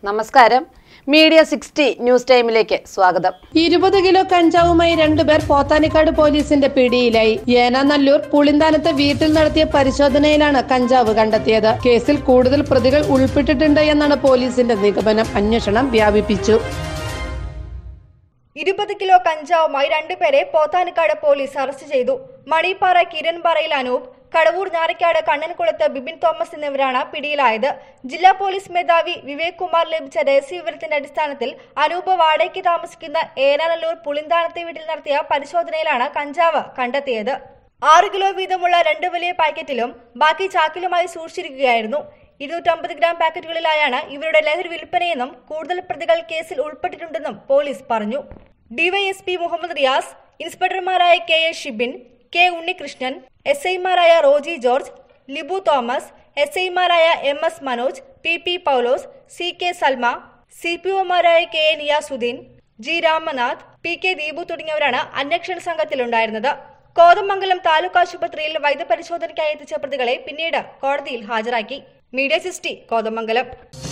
നമസ്കാരം media sixty news ടൈമിലേക്ക് സ്വാഗതം ഇരുപത് കിലോ കഞ്ചാവുമായി രണ്ടുപേർ പോത്താനിക്കാട് പോലീസിന്റെ പിടിയിലായി ഏനാനല്ലൂർ പുളിന്താനത്തെ വീട്ടിൽ നടത്തിയ പരിശോധനയിലാണ് കഞ്ചാവ് കണ്ടെത്തിയത് കേസിൽ കൂടുതൽ പ്രതികൾ ഉൾപ്പെട്ടിട്ടുണ്ട് എന്നാണ് പോലീസിന്റെ നിഗമനം അന്വേഷണം വ്യാപിപ്പിച്ചു ഇരുപത് കിലോ കഞ്ചാവുമായി രണ്ടുപേരെ പോത്താനിക്കാട് പോലീസ് അറസ്റ്റ് ചെയ്തു മണിപ്പാറ കിരൺപാറയിൽ അനൂപ് കടവൂർ ഞാറയ്ക്കാട് കണ്ണൻകുളത്ത് ബിബിൻ തോമസ് എന്നിവരാണ് പിടിയിലായത് ജില്ലാ പോലീസ് മേധാവി വിവേക് കുമാർ ലഭിച്ച രഹസ്യവിവരത്തിന്റെ അടിസ്ഥാനത്തിൽ അനൂപ് വാടകയ്ക്ക് താമസിക്കുന്ന ഏനാനല്ലൂർ പുളിന്താനത്തെ വീട്ടിൽ നടത്തിയ പരിശോധനയിലാണ് കഞ്ചാവ് കണ്ടെത്തിയത് ആറ് കിലോ വീതമുള്ള രണ്ട് വലിയ പാക്കറ്റിലും ബാക്കി ചാക്കിലുമായി സൂക്ഷിച്ചിരിക്കുകയായിരുന്നു ഇരുന്നൂറ്റമ്പത് ഗ്രാം പാക്കറ്റുകളിലായാണ് ഇവരുടെ ലഹരി വിൽപ്പനയെന്നും കൂടുതൽ പ്രതികൾ കേസിൽ ഉൾപ്പെട്ടിട്ടുണ്ടെന്നും പോലീസ് പറഞ്ഞു ഡിവൈഎസ്പി മുഹമ്മദ് റിയാസ് ഇൻസ്പെക്ടർമാരായ K A Shibin K Unnikrishnan S ഐമാരായ റോജി ജോർജ് ലിബു തോമസ് എസ് ഐമാരായ M S Manoj P P Paulose C K Salma C P ഒമാരായ K A Niyasuddin G Ramanath P K Deepu തുടങ്ങിയവരാണ് അന്വേഷണ സംഘത്തിലുണ്ടായിരുന്നത് കോതമംഗലം താലൂക്ക് ആശുപത്രിയിൽ വൈദ്യപരിശോധനയ്ക്കായി എത്തിച്ച പ്രതികളെ പിന്നീട് കോടതിയിൽ ഹാജരാക്കി മീഡിയ സിസ്റ്റി കോതമംഗലം